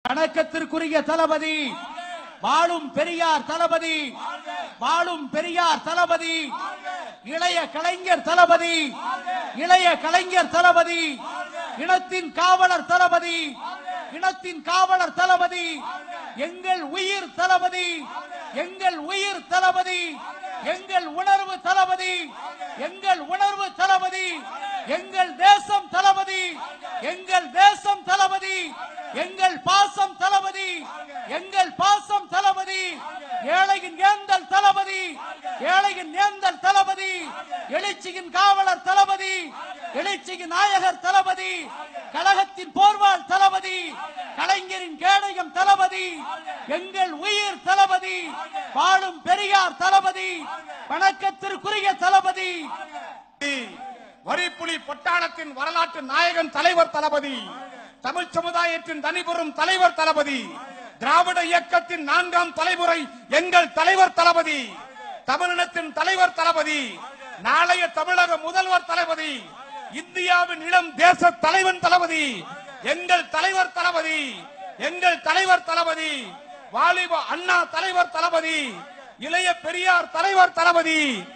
வணக்கத்திற்குரிய தளபதி வாழும் பெரியார் தளபதி வாழும் பெரியார் தளபதி இளைய கலைஞர் தளபதி இளைய கலைஞர் தளபதி இனத்தின் காவலர் தளபதி இனத்தின் காவலர் தளபதி எங்கள் உயிர் தளபதி எங்கள் உயிர் தளபதி எங்கள் உணர்வு தளபதி எங்கள் உணர்வு தளபதி எங்கள் தேசம் தளபதி எங்கள் தேசம் தளபதி எங்கள் பாசம் தளபதி எங்கள் பாசம் தளபதி ஏழையின் ஏந்தல் தளபதி ஏழையின் ஏந்தல் தளபதி எழுச்சியின் காவலர் தளபதி எழுச்சியின் நாயகர் தளபதி கழகத்தின் போர்வாள் தளபதி கலைஞரின் கேடயம் தளபதி எங்கள் உயிர் தளபதி வாழும் பெரியார் தளபதி வணக்கத்திற்குரிய தளபதி வரிப்புலி பொட்டாளத்தின் வரலாற்று நாயகன் தலைவர் தளபதி தமிழ் சமுதாயத்தின் தனிபெறும் தலைவர் தளபதி திராவிட இயக்கத்தின் நான்காம் தலைமுறை எங்கள் தலைவர் தளபதி தமிழினத்தின் தலைவர் தளபதி நாளைய தமிழக முதல்வர் தளபதி இந்தியாவின் இளம் தேச தலைவன் தளபதி எங்கள் தலைவர் தளபதி எங்கள் தலைவர் தளபதி வாலிப அண்ணா தலைவர் தளபதி இளைய பெரியார் தலைவர் தளபதி